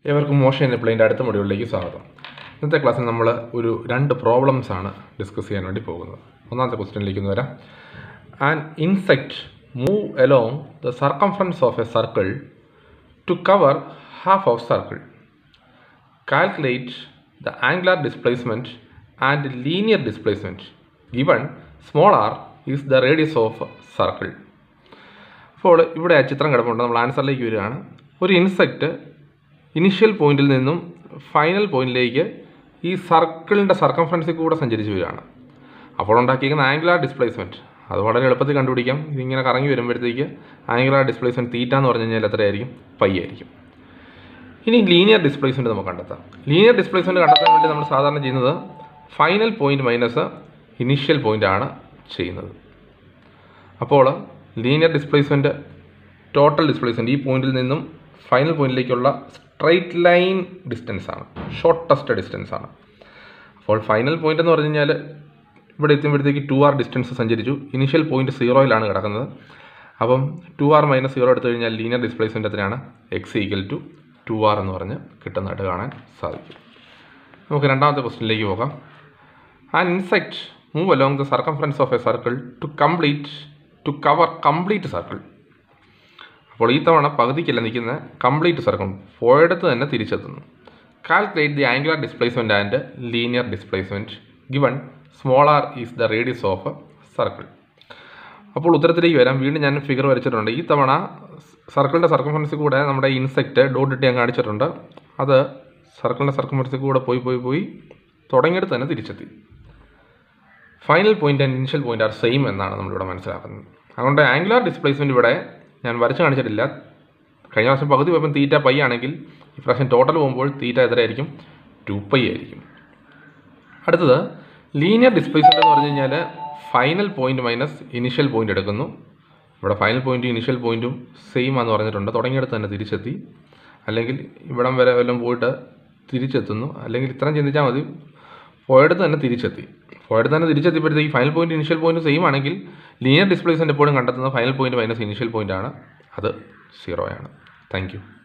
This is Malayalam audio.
ഏവർക്കും മോഷൻ പ്ലെയിൻ്റെ അടുത്ത മൊഡ്യൂളിലേക്ക് സ്വാഗതം ഇന്നത്തെ ക്ലാസ്സിൽ നമ്മൾ ഒരു രണ്ട് പ്രോബ്ലംസ് ആണ് ഡിസ്കസ് ചെയ്യാൻ വേണ്ടി പോകുന്നത് ഒന്നാമത്തെ ക്വസ്റ്റ്യനിലേക്ക് ഒന്ന് വരാം an insect move along the circumference of a circle to cover half of circle calculate the angular displacement and linear displacement given small r is the radius of circle അപ്പോൾ ഇവിടെ ആ ചിത്രം കിടപ്പുണ്ട് നമ്മൾ ആൻസറിലേക്ക് വരികയാണ് ഒരു ഇൻസെക്റ്റ് ഇനിഷ്യൽ പോയിന്റിൽ നിന്നും ഫൈനൽ പോയിന്റിലേക്ക് ഈ സർക്കിളിൻ്റെ സർക്കംഫറൻസിൽ കൂടെ സഞ്ചരിച്ച് വരികയാണ് അപ്പോൾ ഉണ്ടാക്കിയിരിക്കുന്ന ആംഗുലാർ ഡിസ്പ്ലേസ്മെൻറ്റ് അത് വളരെ എളുപ്പത്തിൽ കണ്ടുപിടിക്കാം ഇതിങ്ങനെ കറങ്ങി വരുമ്പോഴത്തേക്ക് ആംഗുലാർ ഡിസ്പ്ലേസ്മെൻറ്റ് തീറ്റ എന്ന് പറഞ്ഞു കഴിഞ്ഞാൽ എത്രയായിരിക്കും പൈ ആയിരിക്കും ഇനി ലീനിയർ ഡിസ്പ്ലേസ്മെൻറ്റ് നമുക്ക് കണ്ടെത്താം ലീനിയർ ഡിസ്പ്ലേസ്മെൻറ്റ് കണ്ടെത്താൻ വേണ്ടി നമ്മൾ സാധാരണ ചെയ്യുന്നത് final point minus initial point ആണ് ചെയ്യുന്നത് അപ്പോൾ ലീനിയർ ഡിസ്പ്ലേസ്മെൻറ്റ് ടോട്ടൽ ഡിസ്പ്ലേസ്മെൻറ്റ് ഈ പോയിന്റിൽ നിന്നും ഫൈനൽ പോയിന്റിലേക്കുള്ള സ്ട്രൈറ്റ് ലൈൻ ഡിസ്റ്റൻസ് ആണ് ഷോർട്ടസ്റ്റ് ഡിസ്റ്റൻസ് ആണ് അപ്പോൾ ഫൈനൽ പോയിന്റ് എന്ന് പറഞ്ഞു കഴിഞ്ഞാൽ ഇവിടെ എത്തുമ്പോഴത്തേക്ക് ടു ആർ ഡിസ്റ്റൻസ് സഞ്ചരിച്ചു ഇനിഷ്യൽ പോയിന്റ് സീറോയിലാണ് കിടക്കുന്നത് അപ്പം ടു ആർ മൈനസ് സീറോ എടുത്തു കഴിഞ്ഞാൽ ലീനിയർ ഡിസ്പ്ലേസ്മെൻറ്റ് എത്രയാണ് x equal to two r എന്ന് പറഞ്ഞ് കിട്ടുന്നതായിട്ട് കാണാൻ സാധിക്കും നമുക്ക് രണ്ടാമത്തെ ക്വസ്റ്റ്യനിലേക്ക് പോകാം an insect move along the circumference of a circle to complete to cover complete circle അപ്പോൾ ഈ തവണ പകുതിക്കല്ല നിൽക്കുന്ന കംപ്ലീറ്റ് സർക്കിൾ പോയിടത്ത് തന്നെ തിരിച്ചെത്തുന്നു calculate the angular displacement and linear displacement given small r is the radius of circle അപ്പോൾ ഉത്തരത്തിലേക്ക് വരാം വീണ്ടും ഞാൻ ഫിഗർ വരച്ചിട്ടുണ്ട് ഈ തവണ സർക്കിളിൻ്റെ സർക്കംഫറൻസിൽ കൂടെ നമ്മുടെ ഇൻസെക്റ്റ് ഡോട്ട് ഇട്ട് ഞാൻ കാണിച്ചിട്ടുണ്ട് അത് സർക്കിളിൻ്റെ സർക്കംഫറൻസിൽ കൂടെ പോയി പോയി പോയി തുടങ്ങിയിട്ട് തന്നെ തിരിച്ചെത്തി final point and initial point are same എന്നാണ് നമ്മളിവിടെ മനസ്സിലാക്കുന്നത് അതുകൊണ്ട് ആംഗുലാർ ഡിസ്പ്ലേസ്മെൻറ്റ് ഇവിടെ ഞാൻ വരച്ച് കാണിച്ചിട്ടില്ല കഴിഞ്ഞ പ്രാവശ്യം പകുതി പോയപ്പോൾ തീറ്റ പൈ ആണെങ്കിൽ ഇപ്രാവശ്യം ടോട്ടൽ പോകുമ്പോൾ തീറ്റ എത്രയായിരിക്കും ടു പൈ ആയിരിക്കും അടുത്തത് ലീനിയർ ഡിസ്പ്ലേസ്മെൻറ്റ് എന്ന് പറഞ്ഞു കഴിഞ്ഞാൽ final point minus initial point എടുക്കുന്നു ഇവിടെ ഫൈനൽ പോയിന്റും ഇനിഷ്യൽ പോയിന്റും സെയിം ആണെന്ന് പറഞ്ഞിട്ടുണ്ട് തുടങ്ങിയെടുത്ത് തന്നെ തിരിച്ചെത്തി അല്ലെങ്കിൽ ഇവിടം വരെ വല്ലതും പോയിട്ട് തിരിച്ചെത്തുന്നു അല്ലെങ്കിൽ ഇത്രയും ചിന്തിച്ചാൽ മതി പോയിടത്ത് തന്നെ തിരിച്ചെത്തി പോയിടത്ത് തന്നെ തിരിച്ചെത്തിയപ്പോഴത്തേക്ക് final point initial point same ആണെങ്കിൽ ലീനിയർ ഡിസ്പ്ലേസ്മെൻറ്റ് എപ്പോഴും കണ്ടെത്തുന്നത് final point minus initial point ആണ് അത് സീറോ ആണ് താങ്ക് യു